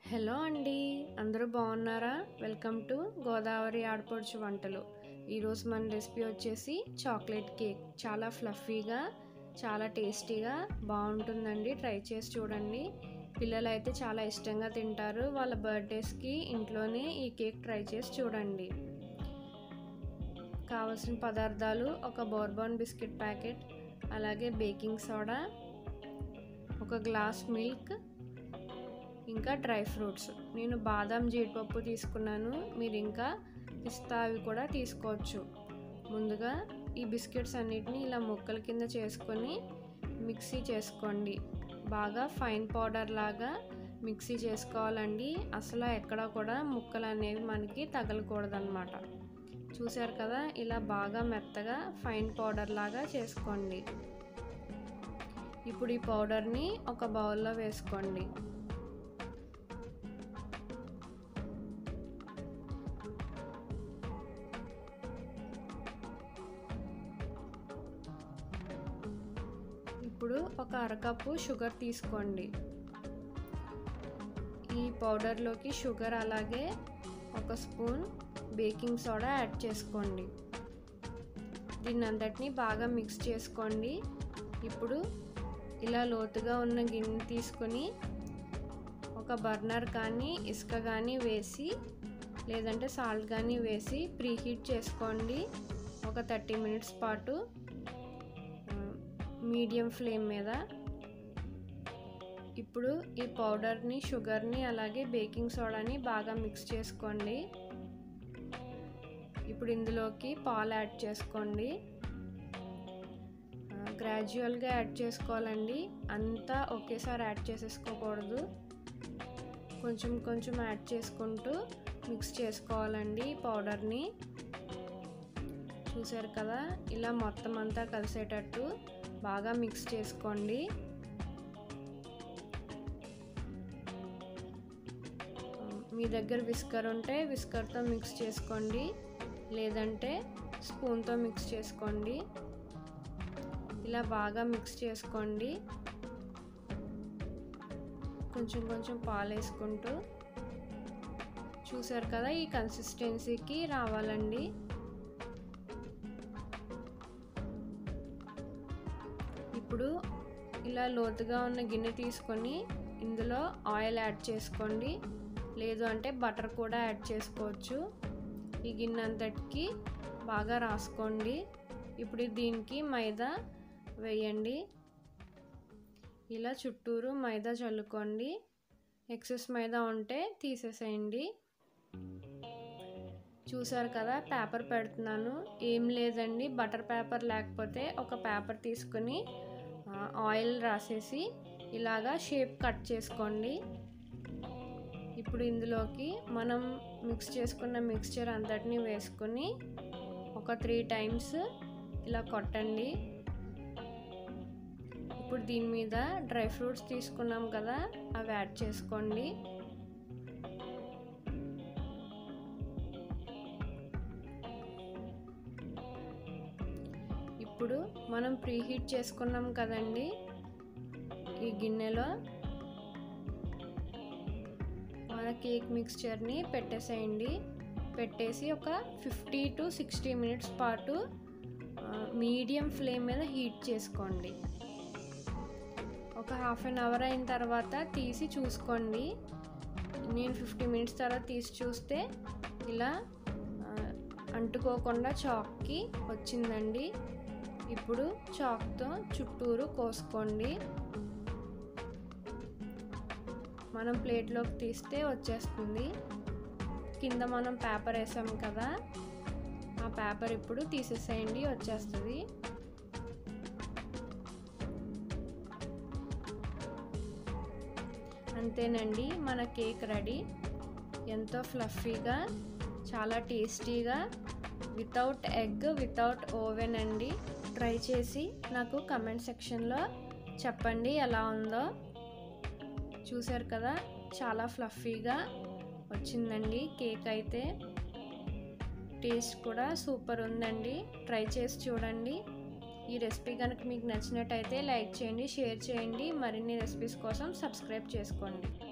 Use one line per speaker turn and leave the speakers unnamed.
hello అండి అందరూ బాగున్నారా వెల్కమ్ టు గోదావరి ఆడపడుచు వంటలు ఈరోజు మన రెసిపీ వచ్చేసి చాక్లెట్ కేక్ చాలా ఫ్లఫీగా చాలా టేస్టీగా బాగుంటుందండి ట్రై చేసి చూడండి పిల్లలు అయితే చాలా ఇష్టంగా తింటారు వాళ్ళ బర్త్డేస్కి ఇంట్లోనే ఈ కేక్ ట్రై చేసి చూడండి కావలసిన పదార్థాలు ఒక బోర్బాన్ బిస్కెట్ ప్యాకెట్ అలాగే బేకింగ్ సోడా ఒక గ్లాస్ మిల్క్ ఇంకా డ్రై ఫ్రూట్స్ నేను బాదం జీడిపప్పు తీసుకున్నాను మీరు ఇంకా పిస్తా అవి కూడా తీసుకోవచ్చు ముందుగా ఈ బిస్కెట్స్ అన్నిటిని ఇలా ముక్కల కింద చేసుకొని మిక్సీ చేసుకోండి బాగా ఫైన్ పౌడర్ లాగా మిక్సీ చేసుకోవాలండి అసలు ఎక్కడ కూడా ముక్కలు అనేవి మనకి తగలకూడదన్నమాట చూసారు కదా ఇలా బాగా మెత్తగా ఫైన్ పౌడర్ లాగా చేసుకోండి ఇప్పుడు ఈ పౌడర్ని ఒక బౌల్లో వేసుకోండి ఇప్పుడు ఒక అరకప్పు షుగర్ తీసుకోండి ఈ పౌడర్లోకి షుగర్ అలాగే ఒక స్పూన్ బేకింగ్ సోడా యాడ్ చేసుకోండి దీన్ని అంతటిని బాగా మిక్స్ చేసుకోండి ఇప్పుడు ఇలా లోతుగా ఉన్న గిన్నె తీసుకొని ఒక బర్నర్ కానీ ఇసుక కానీ వేసి లేదంటే సాల్ట్ కానీ వేసి ప్రీహీట్ చేసుకోండి ఒక థర్టీ మినిట్స్ పాటు మీడియం ఫ్లేమ్ మీద ఇప్పుడు ఈ పౌడర్ని షుగర్ని అలాగే బేకింగ్ సోడాని బాగా మిక్స్ చేసుకోండి ఇప్పుడు ఇందులోకి పాలు యాడ్ చేసుకోండి గ్రాడ్యువల్గా యాడ్ చేసుకోవాలండి అంతా ఒకేసారి యాడ్ చేసేసుకోకూడదు కొంచెం కొంచెం యాడ్ చేసుకుంటూ మిక్స్ చేసుకోవాలండి పౌడర్ని చూసారు కదా ఇలా మొత్తం అంతా కలిసేటట్టు బాగా మిక్స్ చేసుకోండి మీ దగ్గర విస్కర్ ఉంటే విస్కర్తో మిక్స్ చేసుకోండి లేదంటే స్పూన్తో మిక్స్ చేసుకోండి ఇలా బాగా మిక్స్ చేసుకోండి కొంచెం కొంచెం పాలు వేసుకుంటూ చూసారు కదా ఈ కన్సిస్టెన్సీకి రావాలండి ఇప్పుడు ఇలా లోతుగా ఉన్న గిన్నె తీసుకొని ఇందులో ఆయిల్ యాడ్ చేసుకోండి లేదు అంటే బటర్ కూడా యాడ్ చేసుకోవచ్చు ఈ గిన్నె అంతటికి బాగా రాసుకోండి ఇప్పుడు దీనికి మైదా వేయండి ఇలా చుట్టూరు మైదా చల్లుకోండి ఎక్సెస్ మైదా ఉంటే తీసేసేయండి చూసారు కదా పేపర్ పెడుతున్నాను ఏం లేదండి బటర్ పేపర్ లేకపోతే ఒక పేపర్ తీసుకుని ఆయిల్ రాసేసి ఇలాగా షేప్ కట్ చేసుకోండి ఇప్పుడు ఇందులోకి మనం మిక్స్ చేసుకున్న మిక్స్చర్ అంతటిని వేసుకొని ఒక త్రీ టైమ్స్ ఇలా కొట్టండి ఇప్పుడు దీని మీద డ్రై ఫ్రూట్స్ తీసుకున్నాం కదా అవి యాడ్ చేసుకోండి ఇప్పుడు మనం ప్రీహీట్ చేసుకున్నాం కదండి ఈ గిన్నెలో మన కేక్ మిక్స్చర్ని పెట్టేసేయండి పెట్టేసి ఒక ఫిఫ్టీ టు సిక్స్టీ మినిట్స్ పాటు మీడియం ఫ్లేమ్ మీద హీట్ చేసుకోండి ఒక హాఫ్ అన్ అవర్ అయిన తర్వాత తీసి చూసుకోండి నేను ఫిఫ్టీ మినిట్స్ తర్వాత తీసి చూస్తే ఇలా అంటుకోకుండా చాక్కి వచ్చిందండి ఇప్పుడు చాక్తో చుట్టూరు కోసుకోండి మనం ప్లేట్లోకి తీస్తే వచ్చేస్తుంది కింద మనం పేపర్ వేసాం కదా ఆ పేపర్ ఇప్పుడు తీసేసేయండి వచ్చేస్తుంది అంతేనండి మన కేక్ రెడీ ఎంతో ఫ్లఫీగా చాలా టేస్టీగా వితౌట్ ఎగ్ వితౌట్ ఓవెన్ అండి ట్రై చేసి నాకు కమెంట్ సెక్షన్లో చెప్పండి ఎలా ఉందో చూసారు కదా చాలా ఫ్లఫీగా వచ్చిందండి కేక్ అయితే టేస్ట్ కూడా సూపర్ ఉందండి ట్రై చేసి చూడండి ఈ రెసిపీ కనుక మీకు నచ్చినట్టయితే లైక్ చేయండి షేర్ చేయండి మరిన్ని రెసిపీస్ కోసం సబ్స్క్రైబ్ చేసుకోండి